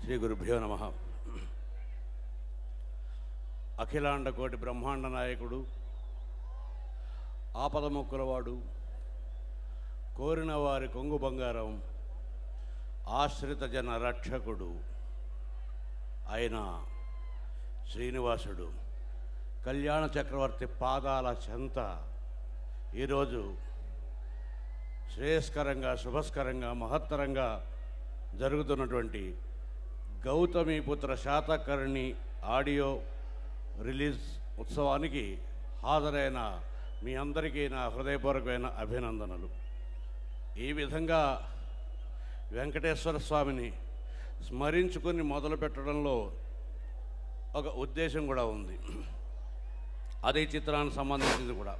శ్రీ గురుభ్యో నమ అఖిలాండ కోటి బ్రహ్మాండ నాయకుడు ఆపద మొక్కులవాడు కోరిన వారి కొంగు బంగారం ఆశ్రిత జన రక్షకుడు ఆయన శ్రీనివాసుడు కళ్యాణ చక్రవర్తి పాదాల చెంత ఈరోజు శ్రేయస్కరంగా శుభస్కరంగా మహత్తరంగా జరుగుతున్నటువంటి గౌతమిపుత్ర శాతకర్ణి ఆడియో రిలీజ్ ఉత్సవానికి హాజరైన మీ అందరికీ నా హృదయపూర్వకమైన అభినందనలు ఈ విధంగా వెంకటేశ్వర స్వామిని స్మరించుకుని మొదలు పెట్టడంలో ఒక ఉద్దేశం కూడా ఉంది అదే చిత్రానికి సంబంధించింది కూడా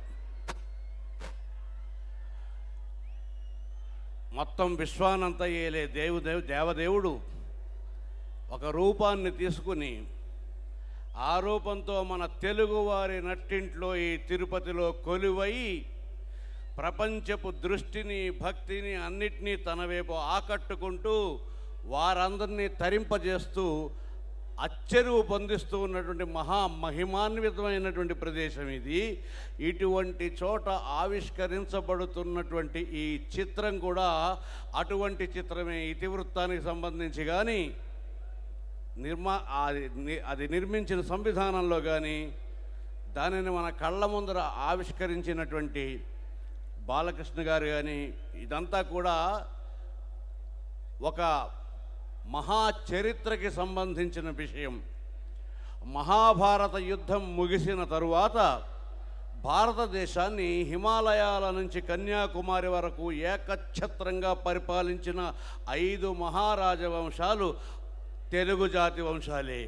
మొత్తం విశ్వానంతా ఏలే దేవుదేవు దేవదేవుడు ఒక రూపాన్ని తీసుకుని ఆ రూపంతో మన తెలుగువారి నట్టింట్లో ఈ తిరుపతిలో కొలువై ప్రపంచపు దృష్టిని భక్తిని అన్నిటినీ తన వైపు ఆకట్టుకుంటూ వారందరినీ తరింపజేస్తూ అచ్చెరువు పొందిస్తూ ఉన్నటువంటి మహా మహిమాన్వితమైనటువంటి ప్రదేశం ఇది ఇటువంటి చోట ఆవిష్కరించబడుతున్నటువంటి ఈ చిత్రం కూడా అటువంటి చిత్రమే ఇతివృత్తానికి సంబంధించి కానీ నిర్మా అది ని- అది నిర్మించిన సంవిధానంలో కానీ దానిని మన కళ్ళ ముందర ఆవిష్కరించినటువంటి బాలకృష్ణ గారు కానీ ఇదంతా కూడా ఒక మహా చరిత్రకి సంబంధించిన విషయం మహాభారత యుద్ధం ముగిసిన తరువాత భారతదేశాన్ని హిమాలయాల నుంచి కన్యాకుమారి వరకు ఏకఛత్రంగా పరిపాలించిన ఐదు మహారాజవంశాలు తెలుగు జాతి వంశాలే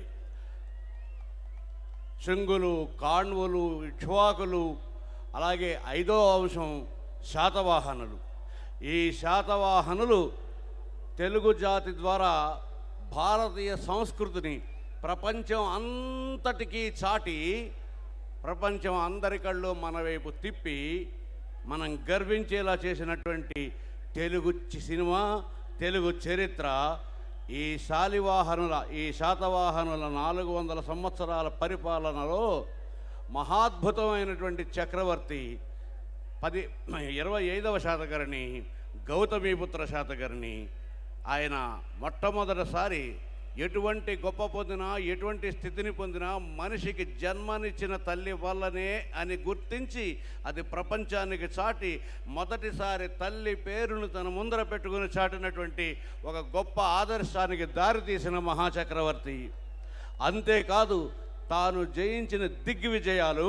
శృంగులు కాణ్వులు ఇక్ష్వాకులు అలాగే ఐదో వంశం శాతవాహనులు ఈ శాతవాహనులు తెలుగు జాతి ద్వారా భారతీయ సంస్కృతిని ప్రపంచం అంతటికీ చాటి ప్రపంచం అందరి కళ్ళు మన వైపు తిప్పి మనం గర్వించేలా చేసినటువంటి తెలుగు చి- సినిమా తెలుగు చరిత్ర ఈ శాలివాహనుల ఈ శాతవాహనుల నాలుగు వందల సంవత్సరాల పరిపాలనలో మహాద్భుతమైనటువంటి చక్రవర్తి పది ఇరవై ఐదవ శాతకర్ణి గౌతమీపుత్ర శాతకర్ణి ఆయన మొట్టమొదటిసారి ఎటువంటి గొప్ప పొందినా ఎటువంటి స్థితిని పొందినా మనిషికి జన్మనిచ్చిన తల్లి వల్లనే అని గుర్తించి అది ప్రపంచానికి చాటి మొదటిసారి తల్లి పేరును తన ముందర పెట్టుకుని చాటినటువంటి ఒక గొప్ప ఆదర్శానికి దారితీసిన మహాచక్రవర్తి అంతేకాదు తాను జయించిన దిగ్విజయాలు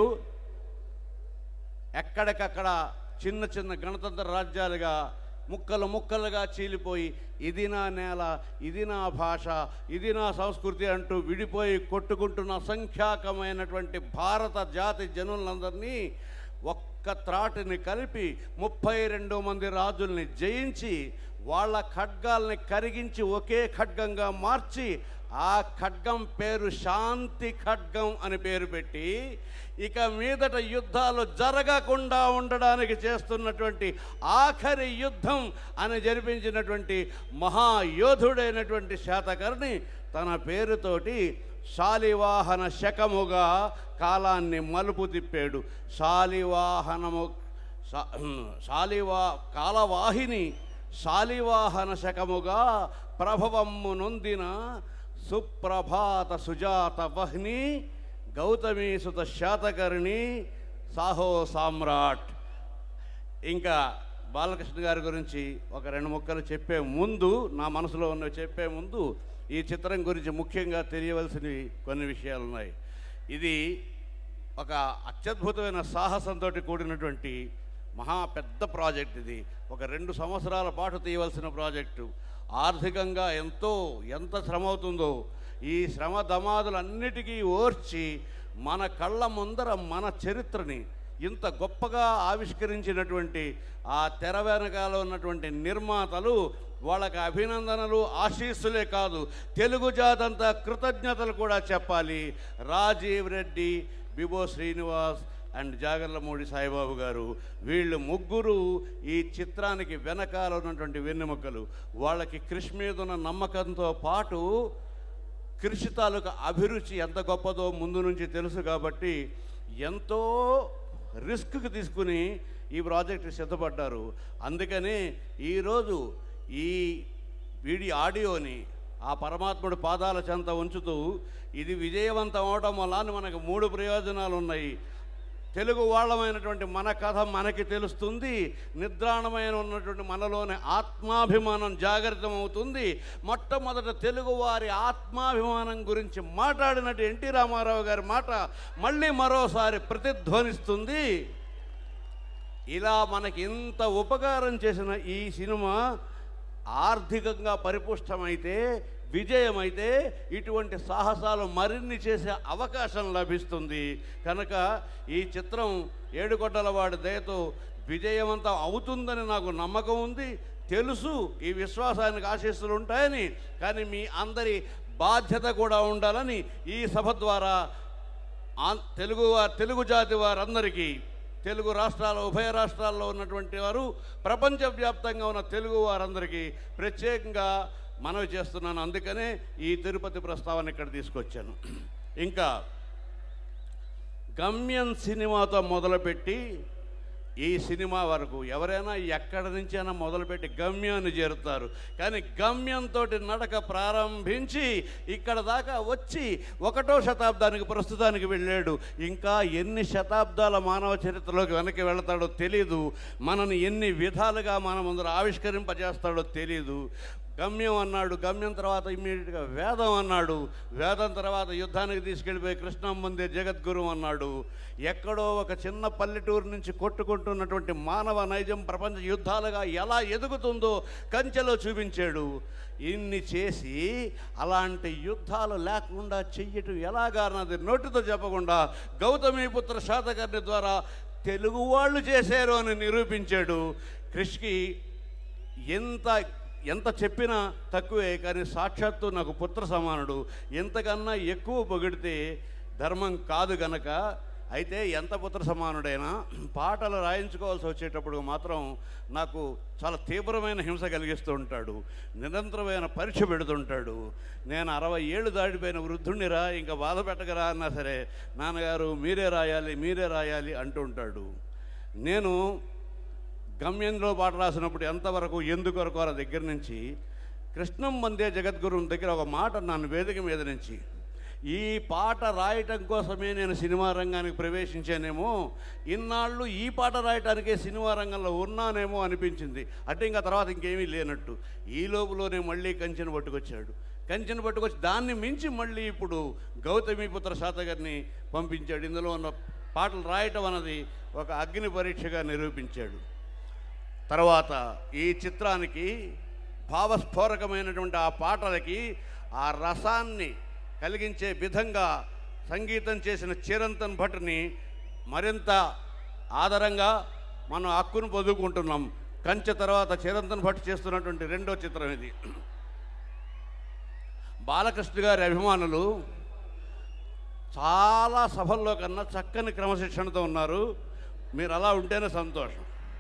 ఎక్కడికక్కడ చిన్న చిన్న గణతంత్ర రాజ్యాలుగా ముక్కలు ముక్కలుగా చీలిపోయి ఇది నా నేల ఇది నా భాష ఇది నా సంస్కృతి అంటూ విడిపోయి కొట్టుకుంటున్న అసంఖ్యాకమైనటువంటి భారత జాతి జనులందరినీ ఒక్క త్రాటిని కలిపి ముప్పై రెండు మంది రాజుల్ని జయించి వాళ్ళ ఖడ్గాల్ని కరిగించి ఒకే ఖడ్గంగా మార్చి ఆ ఖడ్గం పేరు శాంతి ఖడ్గం అని పేరు పెట్టి ఇక మీదట యుద్ధాలు జరగకుండా ఉండడానికి చేస్తున్నటువంటి ఆఖరి యుద్ధం అని జరిపించినటువంటి మహాయోధుడైనటువంటి శాతకర్ణి తన పేరుతోటి శాలివాహన శకముగా కాలాన్ని మలుపు తిప్పాడు శాలివాహనము శా- శాలివా కాలవాహిని శాలివాహన శకముగా ప్రభవమ్ము నొందిన సుప్రభాత సుజాత వహ్ని గౌతమీ సుత శాతకర్ణి సాహో సామ్రాట్ ఇంకా బాలకృష్ణ గారి గురించి ఒక రెండు ముక్కలు చెప్పే ముందు నా మనసులో ఉన్నవి చెప్పే ముందు ఈ చిత్రం గురించి ముఖ్యంగా తెలియవలసినవి కొన్ని విషయాలు ఉన్నాయి ఇది ఒక అత్యద్భుతమైన సాహసంతో కూడినటువంటి మహా పెద్ద ప్రాజెక్ట్ ఇది ఒక రెండు సంవత్సరాల పాటు తీయవలసిన ప్రాజెక్టు ఆర్థికంగా ఎంతో ఎంత శ్రమ అవుతుందో ఈ శ్రమ దమాదులన్నిటికీ ఓర్చి మన కళ్ళ ముందర మన చరిత్రని ఇంత గొప్పగా ఆవిష్కరించినటువంటి ఆ తెర వెనకాల ఉన్నటువంటి నిర్మాతలు వాళ్ళకి అభినందనలు ఆశీస్సులే కాదు తెలుగు జాతంతా కృతజ్ఞతలు కూడా చెప్పాలి రాజీవ్ రెడ్డి బిబో శ్రీనివాస్ అండ్ జాగర్లమూడి సాయిబాబు గారు వీళ్ళు ముగ్గురు ఈ చిత్రానికి వెనకాల ఉన్నటువంటి వెన్నెముకలు వాళ్ళకి కృష్ మీద ఉన్న నమ్మకంతో పాటు కృషి తాలూకా అభిరుచి ఎంత గొప్పదో ముందు నుంచి తెలుసు కాబట్టి ఎంతో రిస్క్ తీసుకుని ఈ ప్రాజెక్ట్ సిద్ధపడ్డారు అందుకని ఈరోజు ఈ వీడియో ఆడియోని ఆ పరమాత్ముడి పాదాల చెంత ఉంచుతూ ఇది విజయవంతం అవడం వల్ల మనకు మూడు ప్రయోజనాలు ఉన్నాయి తెలుగు వాళ్ళమైనటువంటి మన కథ మనకి తెలుస్తుంది నిద్రాణమైన ఉన్నటువంటి మనలోని ఆత్మాభిమానం జాగృతం అవుతుంది మొట్టమొదట తెలుగు వారి ఆత్మాభిమానం గురించి మాట్లాడినట్టు ఎన్టీ రామారావు గారి మాట మళ్ళీ మరోసారి ప్రతిధ్వనిస్తుంది ఇలా మనకి ఇంత ఉపకారం చేసిన ఈ సినిమా ఆర్థికంగా పరిపుష్టమైతే విజయమైతే ఇటువంటి సాహసాలు మరిన్ని చేసే అవకాశం లభిస్తుంది కనుక ఈ చిత్రం ఏడుకొండలవాడి దయతో విజయవంతం అవుతుందని నాకు నమ్మకం ఉంది తెలుసు ఈ విశ్వాసానికి ఆశీస్సులు ఉంటాయని కానీ మీ అందరి బాధ్యత కూడా ఉండాలని ఈ సభ ద్వారా ఆం- తెలుగు వారు తెలుగు జాతి వారందరికీ తెలుగు రాష్ట్రాల ఉభయ రాష్ట్రాల్లో ఉన్నటువంటి వారు ప్రపంచవ్యాప్తంగా ఉన్న తెలుగు వారందరికీ ప్రత్యేకంగా మనవి చేస్తున్నాను అందుకనే ఈ తిరుపతి ప్రస్తావన ఇక్కడ తీసుకొచ్చాను ఇంకా గమ్యం సినిమాతో మొదలుపెట్టి ఈ సినిమా వరకు ఎవరైనా ఎక్కడి నుంచైనా మొదలుపెట్టి గమ్యాన్ని చేరుతారు కానీ గమ్యంతో నడక ప్రారంభించి ఇక్కడ దాకా వచ్చి ఒకటో శతాబ్దానికి ప్రస్తుతానికి వెళ్ళాడు ఇంకా ఎన్ని శతాబ్దాల మానవ చరిత్రలోకి వెనక్కి వెళతాడో తెలీదు మనని ఎన్ని విధాలుగా మన ముందర ఆవిష్కరింపజేస్తాడో తెలీదు గమ్యం అన్నాడు గమ్యం తర్వాత ఇమ్మీడియట్గా వేదం అన్నాడు వేదం తర్వాత యుద్ధానికి తీసుకెళ్ళిపోయి కృష్ణం ముందే జగద్గురు అన్నాడు ఎక్కడో ఒక చిన్న పల్లెటూరు నుంచి కొట్టుకుంటున్నటువంటి మానవ నైజం ప్రపంచ యుద్ధాలుగా ఎలా ఎదుగుతుందో కంచెలో చూపించాడు ఇన్ని చేసి అలాంటి యుద్ధాలు లేకుండా చెయ్యటం ఎలాగా అన్నది నోటితో చెప్పకుండా గౌతమీపుత్ర శాతకర్ణి ద్వారా తెలుగు వాళ్ళు చేశారు అని నిరూపించాడు కృష్కి ఎంత ఎంత చెప్పినా తక్కువే కానీ సాక్షాత్తు నాకు పుత్ర సమానుడు ఎంతకన్నా ఎక్కువ పొగిడితే ధర్మం కాదు గనక అయితే ఎంత పుత్ర సమానుడైనా పాటలు రాయించుకోవాల్సి వచ్చేటప్పుడు మాత్రం నాకు చాలా తీవ్రమైన హింస కలిగిస్తూ ఉంటాడు నిరంతరమైన పరీక్ష పెడుతుంటాడు నేను అరవై ఏళ్ళు దాటిపోయిన వృద్ధుణ్ణిరా ఇంకా బాధ పెట్టగరా అన్నా సరే నాన్నగారు మీరే రాయాలి మీరే రాయాలి అంటుంటాడు నేను గమ్యంలో పాట రాసినప్పుడు ఎంతవరకు ఎందుకొరకు అన్న దగ్గర నుంచి కృష్ణం వందే జగద్గురువు దగ్గర ఒక మాట నన్ను వేదిక మీద నుంచి ఈ పాట రాయటం కోసమే నేను సినిమా రంగానికి ప్రవేశించానేమో ఇన్నాళ్ళు ఈ పాట రాయటానికే సినిమా రంగంలో ఉన్నానేమో అనిపించింది అంటే ఇంకా తర్వాత ఇంకేమీ లేనట్టు ఈ లోపులోనే మళ్ళీ కంచెను పట్టుకొచ్చాడు కంచెను పట్టుకొచ్చి దాన్ని మించి మళ్ళీ ఇప్పుడు గౌతమిపుత్ర శాతగారిని పంపించాడు ఇందులో ఉన్న పాటలు రాయటం అన్నది ఒక అగ్ని పరీక్షగా నిరూపించాడు తర్వాత ఈ చిత్రానికి భావస్ఫోరకమైనటువంటి ఆ పాటలకి ఆ రసాన్ని కలిగించే విధంగా సంగీతం చేసిన చిరంతన్ భట్ని మరింత ఆదరంగా మనం హక్కును పొందుకుంటున్నాం కంచె తర్వాత చిరంతన్ భట్ చేస్తున్నటువంటి రెండో చిత్రం ఇది బాలకృష్ణ గారి అభిమానులు చాలా సభల్లో కన్నా చక్కని క్రమశిక్షణతో ఉన్నారు మీరు అలా ఉంటేనే సంతోషం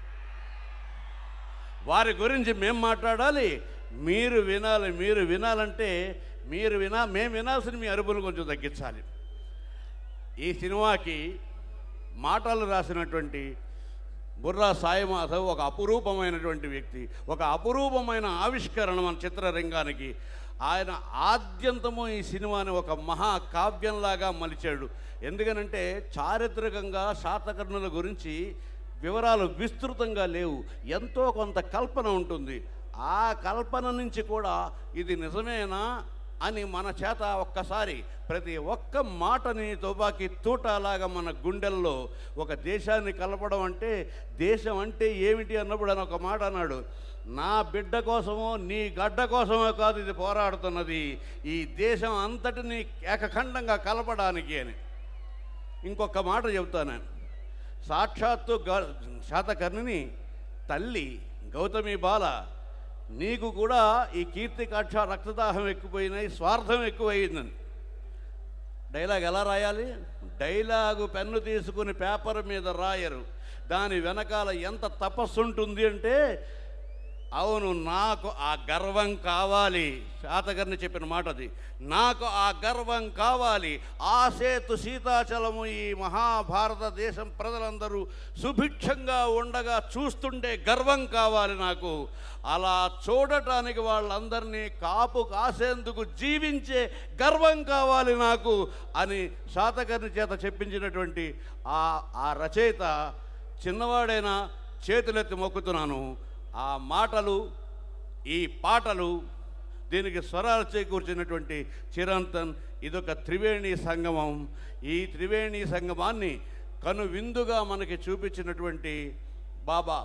వారి గురించి మేము మాట్లాడాలి మీరు వినాలి మీరు వినాలంటే మీరు వినా మేము వినాల్సిన మీ అరుపును కొంచెం తగ్గించాలి ఈ సినిమాకి మాటలు రాసినటువంటి బుర్రా సాయి మాధవ్ ఒక అపురూపమైనటువంటి వ్యక్తి ఒక అపురూపమైన ఆవిష్కరణ మన చిత్రరంగానికి ఆయన ఆద్యంతము ఈ సినిమాని ఒక మహా కావ్యంలాగా మలిచాడు ఎందుకనంటే చారిత్రకంగా శాతకర్ణుల గురించి వివరాలు విస్తృతంగా లేవు ఎంతో కొంత కల్పన ఉంటుంది ఆ కల్పన నుంచి కూడా ఇది నిజమేనా అని మన చేత ఒక్కసారి ప్రతి ఒక్క మాటని తుపాకీ తూటలాగా మన గుండెల్లో ఒక దేశాన్ని కలపడం అంటే దేశం అంటే ఏమిటి అన్నప్పుడు అని ఒక మాట అన్నాడు నా బిడ్డ కోసమో నీ గడ్డ కోసమో కాదు ఇది పోరాడుతున్నది ఈ దేశం అంతటిని ఏకఖండంగా కలపడానికి అని ఇంకొక మాట చెబుతాను నేను సాక్షాత్తు గ- శాతకర్ణిని తల్లి గౌతమి బాల నీకు కూడా ఈ కీర్తి కక్ష రక్తదాహం ఎక్కువైనాయి స్వార్థం ఎక్కువైందని డైలాగ్ ఎలా రాయాలి డైలాగు పెన్ను తీసుకుని పేపర్ మీద రాయరు దాని వెనకాల ఎంత తపస్సు ఉంటుంది అంటే అవును నాకు ఆ గర్వం కావాలి శాతకర్ని చెప్పిన మాట అది నాకు ఆ గర్వం కావాలి ఆ సేతు సీతాచలము ఈ మహాభారతదేశం ప్రజలందరూ సుభిక్షంగా ఉండగా చూస్తుండే గర్వం కావాలి నాకు అలా చూడటానికి వాళ్ళందరినీ కాపు కాసేందుకు జీవించే గర్వం కావాలి నాకు అని శాతకర్ని చేత చెప్పించినటువంటి ఆ ఆ రచయిత చిన్నవాడైనా చేతులెత్తి మొక్కుతున్నాను ఆ మాటలు ఈ పాటలు దీనికి స్వరాలు చేకూర్చినటువంటి చిరంతన్ ఇదొక త్రివేణి సంగమం ఈ త్రివేణి సంగమాన్ని కను విందుగా మనకి చూపించినటువంటి బాబా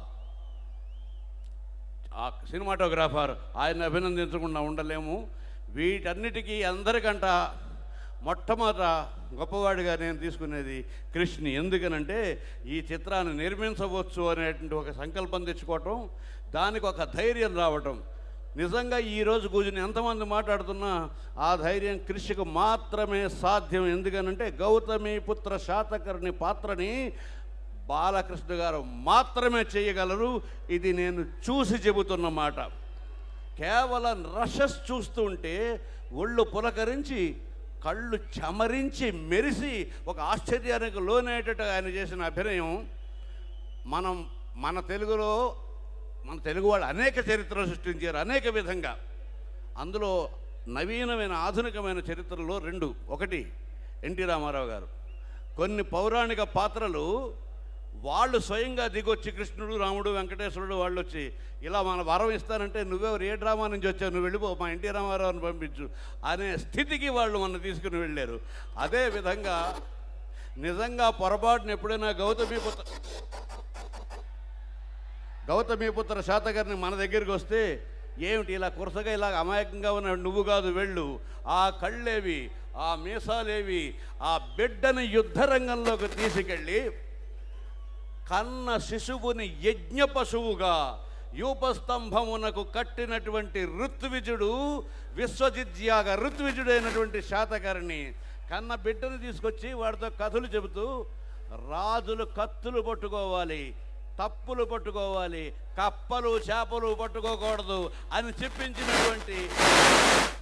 ఆ సినిమాటోగ్రాఫర్ ఆయన అభినందించకుండా ఉండలేము వీటన్నిటికీ అందరికంట మొట్టమొదట గొప్పవాడిగా నేను తీసుకునేది కృష్ణి ఎందుకనంటే ఈ చిత్రాన్ని నిర్మించవచ్చు అనేటువంటి ఒక సంకల్పం తెచ్చుకోవటం దానికి ఒక ధైర్యం రావటం నిజంగా ఈరోజు కూర్చుని ఎంతమంది మాట్లాడుతున్నా ఆ ధైర్యం కృషికి మాత్రమే సాధ్యం ఎందుకనంటే గౌతమి పుత్ర శాతకర్ణి పాత్రని బాలకృష్ణ గారు మాత్రమే చేయగలరు ఇది నేను చూసి చెబుతున్న మాట కేవలం రషస్ చూస్తుంటే ఒళ్ళు పులకరించి కళ్ళు చెమరించి మెరిసి ఒక ఆశ్చర్యానికి లోనేటట్టు ఆయన చేసిన అభినయం మనం మన తెలుగులో మన తెలుగు వాళ్ళు అనేక చరిత్రలు సృష్టించారు అనేక విధంగా అందులో నవీనమైన ఆధునికమైన చరిత్రలో రెండు ఒకటి ఎన్టీ రామారావు గారు కొన్ని పౌరాణిక పాత్రలు వాళ్ళు స్వయంగా దిగొచ్చి కృష్ణుడు రాముడు వెంకటేశ్వరుడు వాళ్ళు వచ్చి ఇలా మన వరం ఇస్తానంటే నువ్వెవరు ఏ డ్రామా నుంచి వచ్చావు నువ్వు వెళ్ళిపో మా ఎన్టీ రామారావుని పంపించు అనే స్థితికి వాళ్ళు మన తీసుకుని వెళ్ళారు అదే విధంగా నిజంగా పొరపాటున ఎప్పుడైనా గౌతమి పుత్ర గౌతమిపుత్ర శాతకర్ణి మన దగ్గరికి వస్తే ఏమిటి ఇలా కురసగా ఇలా అమాయకంగా ఉన్న నువ్వు కాదు వెళ్ళు ఆ కళ్ళేవి ఆ మీసాలేవి ఆ బిడ్డని యుద్ధరంగంలోకి తీసుకెళ్ళి కన్న శిశువుని యజ్ఞ పశువుగా యూపస్తంభమునకు కట్టినటువంటి ఋత్విజుడు విశ్వజిత్యాగ ఋత్విజుడైనటువంటి శాతకర్ణి కన్న బిడ్డను తీసుకొచ్చి వాడితో కథలు చెబుతూ రాజులు కత్తులు పట్టుకోవాలి తప్పులు పట్టుకోవాలి కప్పలు చేపలు పట్టుకోకూడదు అని చెప్పించినటువంటి